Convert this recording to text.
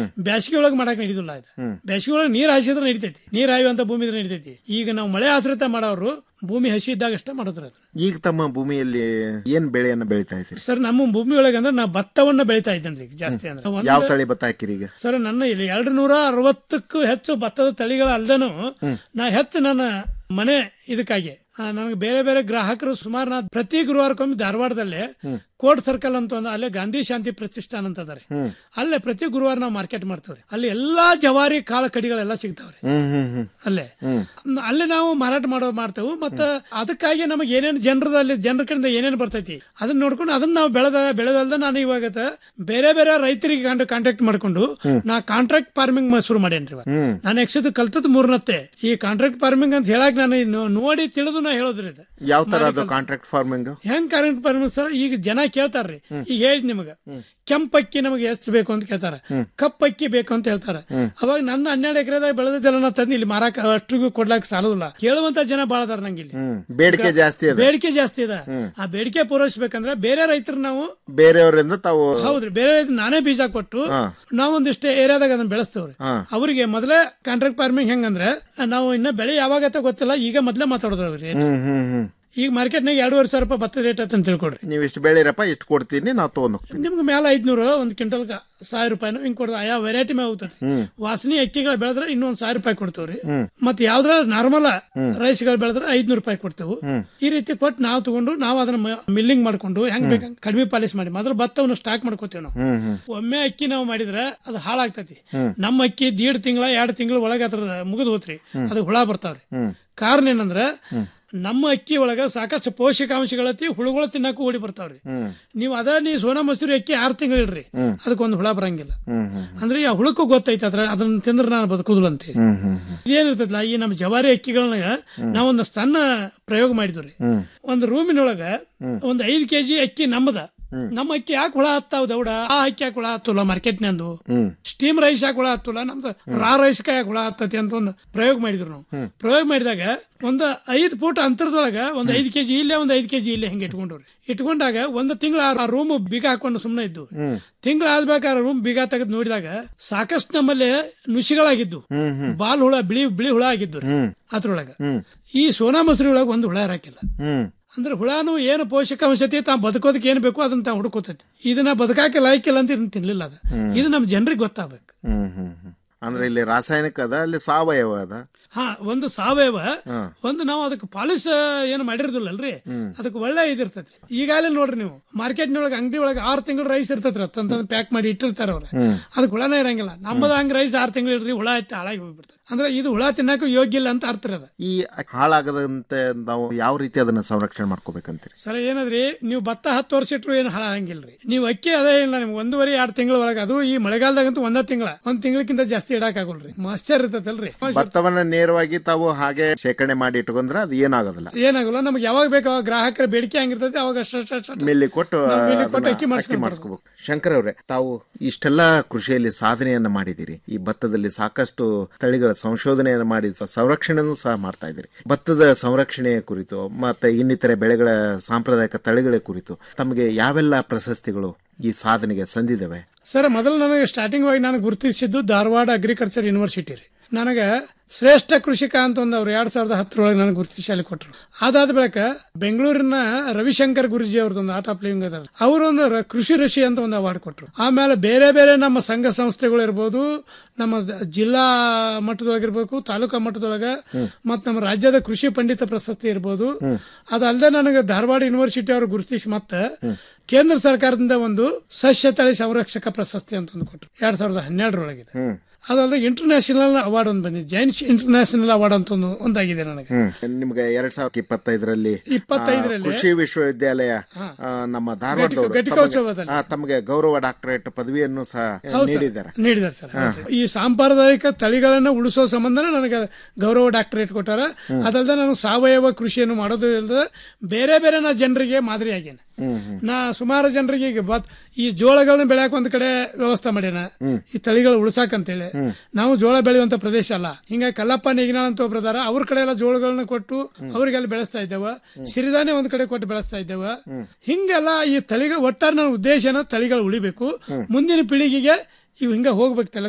ಬ್ಯಾಸಿಗೆ ಒಳಗೆ ಮಾಡಕ್ ನಡೀದಿಲ್ಲ ಇದು ಬ್ಯಾಸಿಗೆ ಒಳಗೆ ನೀರ್ ಹಾಸಿದ್ರೆ ನಡಿತೈತಿ ನೀರ್ ಹಾಯುವಂತ ಭೂಮಿ ಇದ್ರೆ ನಡಿತೈತಿ ಈಗ ನಾವು ಮಳೆ ಆಶ್ರಿತ ಮಾಡೋರು ಭೂಮಿ ಹಸಿ ಇದ್ದಾಗ ಅಷ್ಟೇ ಮಾಡೋದ್ರ ಈಗ ತಮ್ಮ ಭೂಮಿಯಲ್ಲಿ ಏನ್ ಬೆಳೆಯನ್ನ ಬೆಳಿತಾ ಇದ್ದೀರಿ ಸರ್ ನಮ್ಮ ಭೂಮಿ ಒಳಗೆ ಅಂದ್ರೆ ನಾ ಭತ್ತವನ್ನ ಬೆಳಿತಾ ಇದ್ದೇನೆ ಜಾಸ್ತಿ ಅಂದ್ರೆ ಒಂದು- ಯಾವ ತಳಿ ಭತ್ತ ಹಾಕಿರಿ ಈಗ ಸರ್ ನನ್ನ ಇಲ್ಲಿ ಎರಡು ನೂರ ಅರವತ್ತಕ್ಕೂ ಹೆಚ್ಚು ಭತ್ತದ ತಳಿಗಳ ಅಲ್ದನು ನಾ ಹೆಚ್ಚು ನನ್ನ ಮನೆ ಇದಕ್ಕಾಗಿ ಆ, ನನಗೆ ಬೇರೆ ಬೇರೆ ಗ್ರಾಹಕರು ಸುಮಾರು ನಾ ಪ್ರತಿ ಗುರುವಾರಕ್ಕೊಮ್ಮೆ ಧಾರವಾಡದಲ್ಲೇ ಕೋರ್ಟ್ ಸರ್ಕಲ್ ಅಂತ ಒಂದು ಅಲ್ಲೇ ಗಾಂಧಿ ಶಾಂತಿ ಪ್ರತಿಷ್ಠಾನ ಅಂತ ಅದಾರೆ ಅಲ್ಲೇ ಪ್ರತಿ ಗುರುವಾರ ನಾವು ಮಾರ್ಕೆಟ್ ಮಾಡ್ತೇವ್ರಿ ಅಲ್ಲಿ ಎಲ್ಲಾ ಜವಾರಿ ಕಾಳ ಕಡಿಗಳೆಲ್ಲ ಸಿಗ್ತಾವ್ರಿ ಹ್ಮ್ ಹ್ಮ್ ಹ್ಮ್ ಅಲ್ಲೇ ಅಲ್ಲೇ ನಾವು ಮಾರಾಟ ಮಾಡೋ ಮಾಡ್ತೇವೆ ಮತ್ತ ಅದಕ್ಕಾಗಿ ನಮಗೆ ಏನೇನು ಜನರದಲ್ಲಿ ಜನರ ಕಡೆಯಿಂದ ಏನೇನು ಬರ್ತೈತಿ ಅದನ್ನ ನೋಡ್ಕೊಂಡು ಅದನ್ನ ನಾವು ಬೆಳೆದ ಬೆಳೆದಲ್ದ ನಾನು ಇವಾಗ ತ- ಬೇರೆ ಬೇರೆ ರೈತರಿಗೆ ಕಾಂಟ್ಯಾಕ್ಟ್ ಮಾಡ್ಕೊಂಡು ನಾ ಕಾಂಟ್ರಾಕ್ಟ್ ಫಾರ್ಮಿಂಗ್ ಶುರು ಮಾಡೇನ್ರಿ ಇವಾಗ ನಾನು ಎಕ್ಸದ್ ಕಲ್ತದ್ ಮೂರ್ನತ್ತೆ ಈ ಕಾಂಟ್ರಾಕ್ಟ್ ಫಾರ್ಮಿಂಗ್ ಅಂತ ಹೇಳಕ್ ನಾನು ಇನ್ನು ನೋಡಿ ತಿಳಿದು ನಾ ಹೇಳೋದ್ರಿ ಇದು ಯಾವ ತರ ಅದು ಕಾಂಟ್ರಾಕ್ಟ್ ಫಾರ್ಮಿಂಗ್ ಹೆಂಗ್ ಕಾಂಟ್ರಾಕ್ಟ್ ಫಾರ್ಮಿಂಗ್ ಸರ್ ಈಗ ಜನ ಕೇಳ್ತಾರ್ರಿ ಈಗ ಹೇಳಿದ್ ನಿಮಗ ಕೆಂಪಕ್ಕಿ ನಮಗೆ ಎಷ್ಟು ಬೇಕು ಅಂತ ಕೇಳ್ತಾರ ಕಪ್ಪಕ್ಕಿ ಬೇಕು ಅಂತ ಹೇಳ್ತಾರ ಅವಾಗ ನನ್ನ ಹನ್ನೆರಡು ಎಕರೆದಾಗ ಬೆಳೆದಿದ್ದೆಲ್ಲ ನಾ ತಂದು ಇಲ್ಲಿ ಮಾರಾಕ ಅಷ್ಟಿಗೂ ಕೊಡ್ಲಾಕ ಸಾಲೋದಿಲ್ಲ ಕೇಳುವಂತ ಜನ ಬಾಳ ಅದಾರ ನಂಗೆ ಇಲ್ಲಿ ಹ್ಮ್ ಬೇಡಿಕೆ ಜಾಸ್ತಿ ಅದ ಬೇಡಿಕೆ ಜಾಸ್ತಿ ಇದೆ ಆ ಬೇಡಿಕೆ ಪೂರೈಸ್ಬೇಕಂದ್ರೆ ಬೇರೆ ರೈತರು ನಾವು ಬೇರೆಯವರಿಂದ ತಾವು ಹೌದ್ರಿ ಬೇರೆ ರೈತರು ನಾನೇ ಬೀಜ ಕೊಟ್ಟು ನಾವೊಂದಿಷ್ಟೇ ಏರಿಯಾದಾಗ ಅದನ್ನ ಬೆಳೆಸ್ತೇವ್ರಿ ಹಾ. ಅವರಿಗೆ ಮೊದಲೇ ಕಾಂಟ್ರಾಕ್ಟ್ ಫಾರ್ಮಿಂಗ್ ಹೆಂಗಂದ್ರೆ ನಾವು ಇನ್ನ ಬೆಳೆ ಯಾವಾಗತ್ತ ಗೊತ್ತಿಲ್ಲ ಈಗ ಮೊದ್ಲೇ ಮಾತಾಡೋದ್ರಿ ಹ್ಮ್ ಹ್ಮ್ ಹ್ಮ್ ಈಗ ಮಾರ್ಕೆಟ್ನಾಗ ಎರಡೂವರೆ ಸಾವಿರ ರೂಪಾಯಿ ಭತ್ತದ ರೇಟ್ ಅಂತ ತಿಳ್ಕೊಡ್ರಿ ನೀವು ಇಷ್ಟು ಬೆಳಿರಪ್ಪ ಇಷ್ಟು ಕೊಡ್ತೀನಿ ನಾವು ತಗೊಂಡ್ ಹೋಗ್ತೀನಿ ನಿಮ್ಗೆ ಮೇಲೆ ಐದ್ನೂರು ಒಂದು ಕ್ವಿಂಟಲ್ ಸಾವಿರ ರೂಪಾಯಿನೂ ಹಿಂಗ್ ಕೊಡ್ದ ಯಾವ ವೆರೈಟಿ ಮೇಲೆ ಹೋಗ್ತದೆ ವಾಸನಿ ಅಕ್ಕಿಗಳು ಬೆಳೆದ್ರೆ ಇನ್ನೊಂದ್ ಸಾವಿರ ರೂಪಾಯಿ ಕೊಡ್ತೇವ್ರಿ ಮತ್ತೆ ಯಾವ್ದ್ರ ನಾರ್ಮಲ್ ರೈಸ್ಗಳು ಬೆಳೆದ್ರೆ ಐದ್ನೂರು ರೂಪಾಯಿ ಕೊಡ್ತೇವೆ ಈ ರೀತಿ ಕೊಟ್ಟು ನಾವು ತಗೊಂಡು ನಾವು ಅದನ್ನ ಮಿಲ್ಲಿಂಗ್ ಮಾಡ್ಕೊಂಡು ಹೆಂಗ್ ಬೇಕಂಗ್ ಕಡಿಮೆ ಪಾಲಿಸ್ ಮಾಡಿ ಮೊದಲು ಭತ್ತವನ್ನು ಸ್ಟಾಕ್ ಮಾಡ್ಕೋತೇವೆ ನಾವು ಹ್ಮ್ ಹ್ಮ್ ಒಮ್ಮೆ ಅಕ್ಕಿ ನಾವು ಮಾಡಿದ್ರೆ ಅದು ಹಾಳಾಗ್ತತಿ ನಮ್ಮ ಅಕ್ಕಿ ದೀಡ್ ತಿಂಗಳ ಎರಡು ತಿಂಗಳ ಒಳಗೆ ಅದ್ರ ಮುಗಿದು ಹೋತ್ರಿ ಅದು ಹುಳ ಬರ್ತಾವ್ರಿ ಕಾರಣ ಏನಂದ್ರ ನಮ್ಮ ಅಕ್ಕಿ ಒಳಗ ಸಾಕಷ್ಟು ಪೋಷಕಾಂಶಗಳತಿ ಹುಳುಗಳು ತಿನ್ನಕ್ಕೂ ಓಡಿ ಬರ್ತಾವ್ರಿ ನೀವು ಅದ ನೀ ಸೋನಾ ಮಸೂರಿ ಅಕ್ಕಿ ಆರು ತಿಂಗಳು ಇಡ್ರಿ ಅದಕ್ಕೊಂದು ಹುಳ ಬರಂಗಿಲ್ಲ ಹ್ಮ್ ಹ್ಮ್ ಅಂದ್ರೆ ಆ ಹುಳಕ್ಕೂ ಗೊತ್ತೈತೆ ಅದ್ರ ಅದನ್ನ ತಿಂದ್ರೆ ನಾನು ಬದುಕುದಿಲ್ಲ ಅಂತ ಹೇಳಿ ಹ್ಮ್ ಹ್ಮ್ ಹ್ಮ್ ಇದೇನಿರ್ತದಲ್ಲ ಈ ನಮ್ಮ ಜವಾರಿ ಅಕ್ಕಿಗಳನ್ನ ನಾವೊಂದು ಸಣ್ಣ ಪ್ರಯೋಗ ಮಾಡಿದ್ವಿ ಒಂದು ರೂಮಿನೊಳಗ ಒಂದು ಐದು ಕೆಜಿ ಅಕ್ಕಿ ನಮ್ಮದ ನಮ್ಮ ಅಕ್ಕಿ ಯಾಕೆ ಹುಳ ಹತ್ತಾವ್ ದೌಡ ಆ ಅಕ್ಕಿ ಯಾಕೆ ಹುಳ ಹತ್ತಲ್ಲ ಮಾರ್ಕೆಟ್ನಂದು ಸ್ಟೀಮ್ ರೈಸ್ ಯಾಕೆ ಹುಳ ಹತ್ತಲ್ಲ ನಮ್ದು ರಾ ರೈಸ್ ಯಾಕೆ ಹುಳ ಹತ್ತತಿ ಅಂತ ಒಂದು ಪ್ರಯೋಗ ಮಾಡಿದ್ರು ನಾವು ಪ್ರಯೋಗ ಮಾಡಿದಾಗ ಒಂದು ಐದು ಫೂಟ್ ಅಂತರದೊಳಗ ಒಂದು ಐದು ಕೆಜಿ ಇಲ್ಲೇ ಒಂದು ಐದು ಕೆಜಿ ಇಲ್ಲೇ ಹಿಂಗೆ ಇಟ್ಕೊಂಡ್ರಿ ಇಟ್ಕೊಂಡಾಗ ಒಂದು ತಿಂಗಳ ಆ ರೂಮ್ ಬೀಗ ಹಾಕೊಂಡು ಸುಮ್ಮನೆ ಇದ್ದು ತಿಂಗಳ ಆದ್ಬೇಕಾದ್ರೆ ರೂಮ್ ಬೀಗ ತೆಗೆದು ನೋಡಿದಾಗ ಸಾಕಷ್ಟು ನಮ್ಮಲ್ಲಿ ನುಸಿಗಳಾಗಿದ್ದು ಬಾಲ್ ಹುಳ ಬಿಳಿ ಬಿಳಿ ಹುಳ ಆಗಿದ್ದು ರೀ ಅದ್ರೊಳಗ ಈ ಸೋನಾ ಮಸೂರಿ ಒಳಗ ಒಂದು ಹುಳ ಇರಾಕಿಲ್ಲ ಹ್ಮ್ ಅಂದ್ರೆ ಹುಳಾನು ಏನು ಪೋಷಕಾಂಶತೆ ತಾ ಬದುಕೋದಕ್ಕೆ ಏನ್ ಬೇಕು ಅದನ್ನ ತಾ ಹುಡುಕೋತೈತಿ ಇದನ್ನ ಬದುಕಾಕೆ ಲಾಯ್ಕಿಲ್ಲ ಅಂತ ಇದನ್ನ ತಿನ್ಲಿಲ್ಲ ಅದ ಇದು ನಮ್ ಜನರಿಗೆ ಗೊತ್ತಾಗ್ಬೇಕು ಹ್ಮ್ ಹ್ಮ್ ಹ್ಮ್ ಅಂದ್ರೆ ಇಲ್ಲಿ ರಾಸಾಯನಿಕ ಅದ ಅಲ್ಲಿ ಸಾವಯವ ಅದ ಹಾ ಒಂದು ಸಾವಯವ ಒಂದು ನಾವು ಅದಕ್ಕೆ ಪಾಲಿಸ್ ಏನು ಮಾಡಿರೋದಿಲ್ಲಲ್ರಿ ಅದಕ್ಕೆ ಒಳ್ಳೆ ಇದಿರ್ತೈತಿ ಈಗಾಗಲೇ ನೋಡ್ರಿ ನೀವು ಮಾರ್ಕೆಟ್ನೊಳಗೆ ಅಂಗಡಿ ಒಳಗೆ ಆರು ತಿಂಗಳು ರೈಸ್ ಇರ್ತೈತ್ರಿ ಅಂತಂದ್ ಪ್ಯಾಕ್ ಮಾಡಿ ಇಟ್ಟಿರ್ತಾರ ಅವ್ರ ಅದಕ್ಕೆ ಹುಳನೇ ಇರಂಗಿಲ್ಲ ನಮ್ಮದ ಹಂಗ ರೈಸ್ ಆರು ತಿಂಗಳು ಇಡ್ರಿ ಹುಳ ಐತಿ ಹಾಳಾಗಿ ಹೋಗ್ಬಿಡ್ತದೆ ಅಂದ್ರೆ ಇದು ಹುಳ ತಿನ್ನಕ್ಕೆ ಯೋಗ್ಯ ಇಲ್ಲ ಅಂತ ಅರ್ಥ ಅದ ಈ ಹಾಳಾಗದಂತೆ ನಾವು ಯಾವ ರೀತಿ ಅದನ್ನ ಸಂರಕ್ಷಣೆ ಮಾಡ್ಕೋಬೇಕಂತೀರಿ ಸರ್ ಏನದ್ರಿ ನೀವು ಭತ್ತ ಹತ್ತು ವರ್ಷ ಇಟ್ರು ಏನು ಹಾಳಾಗಂಗಿಲ್ರಿ ನೀವು ಅಕ್ಕಿ ಅದೇ ಇಲ್ಲ ನಿಮ್ಗೆ ಒಂದೂವರೆ ಎರಡು ತಿಂಗಳ ಒಳಗೆ ಅದು ಈ ಮಳೆಗಾಲದಾಗಂತೂ ಒಂದ ತಿಂಗಳ ಒಂದ್ ತಿಂಗಳಕ್ಕಿಂತ ಜಾಸ್ತಿ ಇಡಕ್ ಆಗೋಲ್ರಿ ಮಾಸ್ಟರ್ ಇರ್ತೈತಲ್ರಿ ಭತ್ತವನ್ನ ನೇರವಾಗಿ ತಾವು ಹಾಗೆ ಶೇಖರಣೆ ಮಾಡಿ ಇಟ್ಕೊಂಡ್ರೆ ಅದು ಏನಾಗೋದಿಲ್ಲ ಏನಾಗಲ್ಲ ನಮ್ಗೆ ಯಾವಾಗ ಬೇಕು ಅವಾಗ ಗ್ರಾಹಕರ ಬೇಡಿಕೆ ಹಂಗಿರ್ತೈತಿ ಅವಾಗ ಅಷ್ಟ ಅಷ್ಟ ಅಷ್ಟ ಮಿಲ್ಲಿ ಕೊಟ್ಟು ನಾವು ಮಿಲ್ಲಿಗೆ ಕೊಟ್ಟು ಅದನ್ನ ಅಕ್ಕಿ ಅಕ್ಕಿ ಮಾಡಿಸ್ಕೊಂಡು ಮಾಡಿಸ್ಕೋಬೇಕು ಶಂಕರ್ ಅವರೇ ತಾವು ಇಷ್ಟೆಲ್ಲ ಕೃಷಿಯಲ್ಲಿ ಸಾಧನೆಯನ್ನ ಮಾಡಿದಿರಿ ಈ ಭತ್ತದಲ್ಲಿ ಸಾಕಷ್ಟು ತಳಿಗಳ ಸಂಶೋಧನೆಯನ್ನು ಮಾಡಿ ಸ- ಸಂರಕ್ಷಣೆನೂ ಸಹ ಮಾಡ್ತಾ ಇದ್ದೀರಿ ಭತ್ತದ ಸಂರಕ್ಷಣೆಯ ಕುರಿತು ಮತ್ತೆ ಇನ್ನಿತರೆ ಬೆಳೆಗಳ ಸಾಂಪ್ರದಾಯಿಕ ತಳಿಗಳ ಕುರಿತು ತಮಗೆ ಯಾವೆಲ್ಲ ಪ್ರಶಸ್ತಿಗಳು ಈ ಸಾಧನೆಗೆ ಸಂದಿದ್ದಾವೆ ಸರ್ ಮೊದಲು ನನಗೆ ಸ್ಟಾರ್ಟಿಂಗ್ ಆಗಿ ನಾನು ಗುರುತಿಸಿದ್ದು ಧಾರವಾಡ ಅಗ್ರಿಕಲ್ಚರ್ ಯೂನಿವರ್ಸಿಟಿ ರೀ ನನಗೆ ಶ್ರೇಷ್ಠ ಕೃಷಿಕ ಅಂತ ಒಂದು ಅವ್ರು ಎರಡ್ ಸಾವಿರದ ಹತ್ತರೊಳಗೆ ನನಗೆ ಗುರುತಿಸಿ ಅಲ್ಲಿ ಕೊಟ್ಟರು ಅದಾದ ಬಳಿಕ ಬೆಂಗಳೂರಿನ ರವಿಶಂಕರ್ ಗುರುಜಿ ಅವ್ರದ್ದೊಂದು ಆರ್ಟ್ ಆಫ್ ಲಿವಿಂಗ್ ಅದ ಅವರೊಂದು ರ- ಕೃಷಿ ಋಷಿ ಅಂತ ಒಂದು ಅವಾರ್ಡ್ ಕೊಟ್ಟರು ಆಮೇಲೆ ಬೇರೆ ಬೇರೆ ನಮ್ಮ ಸಂಘ ಸಂಸ್ಥೆಗಳು ಇರ್ಬೋದು ನಮ್ಮ ದ- ಜಿಲ್ಲಾ ಮಟ್ಟದೊಳಗಿರ್ಬೇಕು ತಾಲೂಕಾ ಮಟ್ಟದೊಳಗ ಮತ್ತು ನಮ್ಮ ರಾಜ್ಯದ ಕೃಷಿ ಪಂಡಿತ ಪ್ರಶಸ್ತಿ ಇರ್ಬೋದು ಅದಲ್ಲದೆ ನನಗೆ ಧಾರವಾಡ ಯೂನಿವರ್ಸಿಟಿ ಅವರು ಗುರುತಿಸಿ ಮತ್ತೆ ಕೇಂದ್ರ ಸರ್ಕಾರದಿಂದ ಒಂದು ಸಸ್ಯ ತಳಿ ಸಂರಕ್ಷಕ ಪ್ರಶಸ್ತಿ ಅಂತ ಒಂದು ಕೊಟ್ಟರು ಎರಡ್ ಸಾವಿರದ ಹನ್ನೆರಡರೊಳಗಿದೆ ಅದಲ್ಲದೆ ಇಂಟರ್ನ್ಯಾಷನಲ್ ಅವಾರ್ಡ್ ಒಂದು ಬಂದಿದೆ ಜೈನ್ ಇಂಟರ್ನ್ಯಾಷನಲ್ ಅವಾರ್ಡ್ ಅಂತ ಒಂದು ಒಂದಾಗಿದೆ ನನಗೆ ಹ್ಮ್ ನಿಮ್ಗೆ ಎರಡ್ ಸಾವಿರದ ಇಪ್ಪತ್ತೈದರಲ್ಲಿ ಇಪ್ಪತ್ತೈದರಲ್ಲಿ ಕೃಷಿ ವಿಶ್ವವಿದ್ಯಾಲಯ ಆ, ನಮ್ಮ ಧಾರವಾಡದವರು ಘಟಿಕೋತ್ಸವದಲ್ಲಿ. ತಮಗೆ- ಆ, ತಮಗೆ ಗೌರವ ಡಾಕ್ಟರೇಟ್ ಪದವಿಯನ್ನು ಸಹ ನೀಡಿದ್ದಾರೆ ನೀಡಿದ್ದಾರೆ ಸರ್ ಈ ಸಾಂಪ್ರದಾಯಿಕ ತಳಿಗಳನ್ನ ಉಳಿಸೋ ಸಂಬಂಧನೇ ನನಗೆ ಗೌರವ ಡಾಕ್ಟರೇಟ್ ಕೊಟ್ಟಾರ ಅದಲ್ಲದೆ ನಾನು ಸಾವಯವ ಕೃಷಿಯನ್ನು ಮಾಡೋದು ಇಲ್ಲದೆ ಬೇರೆ ಬೇರೆ ನಾ ಜನರಿಗೆ ಮಾದರಿಯಾಗೇನೆ ನಾ ಸುಮಾರು ಜನರಿಗೆ ಈಗ ಬತ್ ಈ ಜೋಳಗಳನ್ನ ಬೆಳೆಯಕ್ ಒಂದ್ ಕಡೆ ವ್ಯವಸ್ಥೆ ಮಾಡ್ಯಾನ ಈ ತಳಿಗಳು ಉಳ್ಸಾಕ್ ಅಂತೇಳಿ ನಾವು ಜೋಳ ಬೆಳೆಯುವಂತ ಪ್ರದೇಶ ಅಲ್ಲ ಹಿಂಗ ಕಲ್ಲಪ್ಪ ನೇಗಿನಾಳ್ ಅಂತ ಒಬ್ರು ಅದಾರ ಅವ್ರ ಕಡೆ ಎಲ್ಲ ಜೋಳಗಳನ್ನ ಕೊಟ್ಟು ಅವ್ರಿಗೆಲ್ಲ ಬೆಳೆಸ್ತಾ ಇದ್ದೇವ ಸಿರಿಧಾನ್ಯ ಒಂದ್ ಕಡೆ ಕೊಟ್ಟು ಬೆಳೆಸ್ತಾ ಇದ್ದೇವ ಹಿಂಗೆಲ್ಲ ಈ ತಳಿಗಳು ಒಟ್ಟಾರೆ ನನ್ನ ಉದ್ದೇಶನ ತಳಿಗಳು ಉಳಿಬೇಕು ಮುಂದಿನ ಪೀಳಿಗೆಗೆ ಇವು ಹಿಂಗ ಹೋಗ್ಬೇಕು